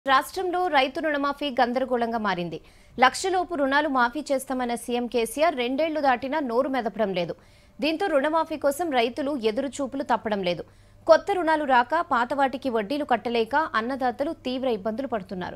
రాష్ట్రంలో రైతు రుణమాఫీ గందరగోళంగా మారింది లక్షలోపు రుణాలు మాఫీ చేస్తామన్న సీఎం కేసీఆర్ రెండేళ్లు దాటినా నోరు మెదపడం లేదు దీంతో రుణమాఫీ కోసం రైతులు ఎదురు చూపులు తప్పడం లేదు కొత్త రుణాలు రాక పాత వాటికి వడ్డీలు కట్టలేక అన్నదాతలు తీవ్ర ఇబ్బందులు పడుతున్నారు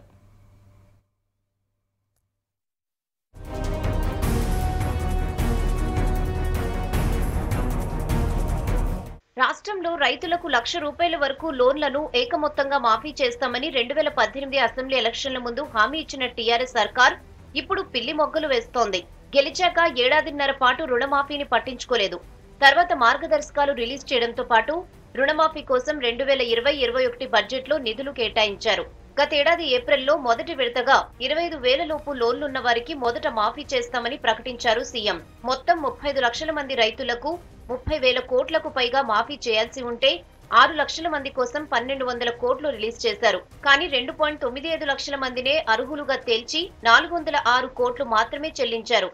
రాష్ట్రంలో రైతులకు లక్ష రూపాయల వరకు లోన్లను ఏకమొత్తంగా మాఫీ చేస్తామని రెండు వేల పద్దెనిమిది అసెంబ్లీ ఎలక్షన్ల ముందు హామీ ఇచ్చిన టీఆర్ఎస్ సర్కార్ ఇప్పుడు పిల్లి మొగ్గలు వేస్తోంది గెలిచాక ఏడాదిన్నర పాటు రుణమాఫీని పట్టించుకోలేదు తర్వాత మార్గదర్శకాలు రిలీజ్ చేయడంతో పాటు రుణమాఫీ కోసం రెండు వేల ఇరవై ఇరవై ఒకటి బడ్జెట్లో నిధులు కేటాయించారు గతేడాది ఏప్రిల్లో మొదటి విడతగా ఇరవై ఐదు వేల లోపు లోన్లున్న వారికి మొదట మాఫీ చేస్తామని ప్రకటించారు సీఎం మొత్తం ముప్పై ఐదు లక్షల మంది రైతులకు ముప్పై వేల కోట్లకు పైగా మాఫీ చేయాల్సి ఉంటే ఆరు లక్షల మంది కోసం పన్నెండు వందల కోట్లు రిలీజ్ చేశారు కానీ రెండు పాయింట్ తొమ్మిది ఐదు లక్షల మందినే అర్హులుగా తేల్చి నాలుగు వందల ఆరు కోట్లు మాత్రమే చెల్లించారు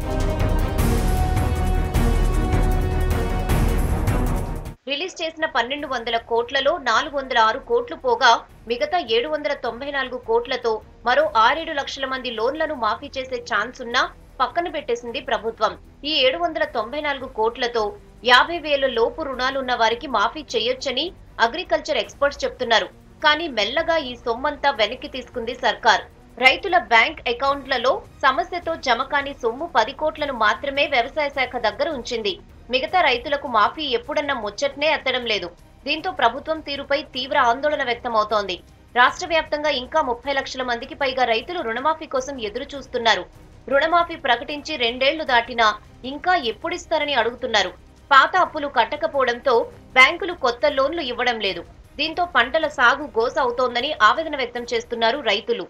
రిలీజ్ చేసిన పన్నెండు వందల కోట్లలో నాలుగు వందల ఆరు కోట్లు పోగా మిగతా ఏడు వందల తొంభై నాలుగు కోట్లతో మరో ఆరేడు లక్షల మంది లోన్లను మాఫీ చేసే ఛాన్స్ ఉన్నా పక్కన పెట్టేసింది ప్రభుత్వం ఈ ఏడు వందల తొంభై నాలుగు కోట్లతో యాభై వేల లోపు రుణాలున్న వారికి మాఫీ చేయొచ్చని అగ్రికల్చర్ ఎక్స్పర్ట్స్ చెప్తున్నారు కానీ మెల్లగా ఈ సొమ్మంతా వెనక్కి తీసుకుంది సర్కార్ రైతుల బ్యాంక్ అకౌంట్లలో సమస్యతో జమ కాని సొమ్ము పది కోట్లను మాత్రమే వ్యవసాయ శాఖ దగ్గర ఉంచింది మిగతా రైతులకు మాఫీ ఎప్పుడన్నా ముచ్చట్నే ఎత్తడం లేదు దీంతో ప్రభుత్వం తీరుపై తీవ్ర ఆందోళన వ్యక్తమవుతోంది రాష్ట్ర వ్యాప్తంగా ఇంకా ముప్పై లక్షల మందికి పైగా రైతులు రుణమాఫీ కోసం ఎదురు చూస్తున్నారు రుణమాఫీ ప్రకటించి రెండేళ్లు దాటినా ఇంకా ఎప్పుడిస్తారని అడుగుతున్నారు పాత అప్పులు కట్టకపోవడంతో బ్యాంకులు కొత్త లోన్లు ఇవ్వడం లేదు దీంతో పంటల సాగు గోస అవుతోందని ఆవేదన వ్యక్తం చేస్తున్నారు రైతులు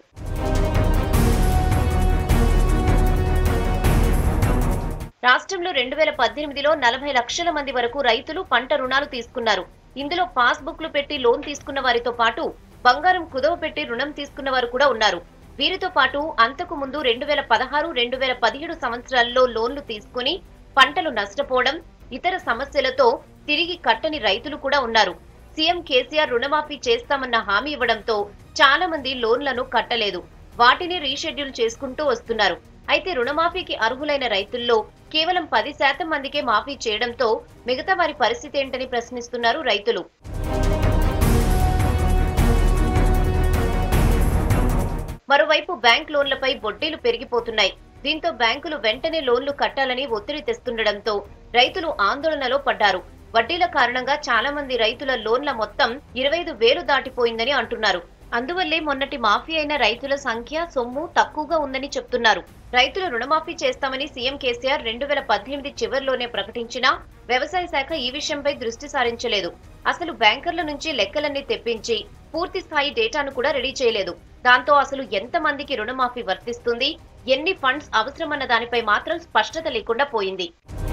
రాష్ట్రంలో రెండు వేల పద్దెనిమిదిలో నలభై లక్షల మంది వరకు రైతులు పంట రుణాలు తీసుకున్నారు ఇందులో పాస్ బుక్లు పెట్టి లోన్ తీసుకున్న వారితో పాటు బంగారం కుదవ పెట్టి రుణం తీసుకున్న వారు కూడా ఉన్నారు వీరితో పాటు అంతకు ముందు రెండు వేల పదహారు రెండు వేల పదిహేడు సంవత్సరాల్లో లోన్లు తీసుకుని పంటలు నష్టపోవడం ఇతర సమస్యలతో తిరిగి కట్టని రైతులు కూడా ఉన్నారు సీఎం కేసీఆర్ రుణమాఫీ చేస్తామన్న హామీ ఇవ్వడంతో చాలా మంది లోన్లను కట్టలేదు వాటిని రీషెడ్యూల్ చేసుకుంటూ వస్తున్నారు అయితే రుణమాఫీకి అర్హులైన రైతుల్లో కేవలం పది శాతం మందికే మాఫీ చేయడంతో మిగతా వారి పరిస్థితి ఏంటని ప్రశ్నిస్తున్నారు రైతులు మరోవైపు బ్యాంక్ లోన్లపై వడ్డీలు పెరిగిపోతున్నాయి దీంతో బ్యాంకులు వెంటనే లోన్లు కట్టాలని ఒత్తిడి తెస్తుండటంతో రైతులు ఆందోళనలో పడ్డారు వడ్డీల కారణంగా చాలా మంది రైతుల లోన్ల మొత్తం ఇరవై ఐదు వేలు దాటిపోయిందని అంటున్నారు అందువల్లే మొన్నటి మాఫీ అయిన రైతుల సంఖ్య సొమ్ము తక్కువగా ఉందని చెప్తున్నారు రైతులు రుణమాఫీ చేస్తామని సీఎం కేసీఆర్ రెండు వేల పద్దెనిమిది చివరిలోనే ప్రకటించినా వ్యవసాయ శాఖ ఈ విషయంపై దృష్టి సారించలేదు అసలు బ్యాంకర్ల నుంచి లెక్కలన్నీ తెప్పించి పూర్తి స్థాయి డేటాను కూడా రెడీ చేయలేదు దాంతో అసలు ఎంత మందికి రుణమాఫీ వర్తిస్తుంది ఎన్ని ఫండ్స్ అవసరమన్న దానిపై మాత్రం స్పష్టత లేకుండా పోయింది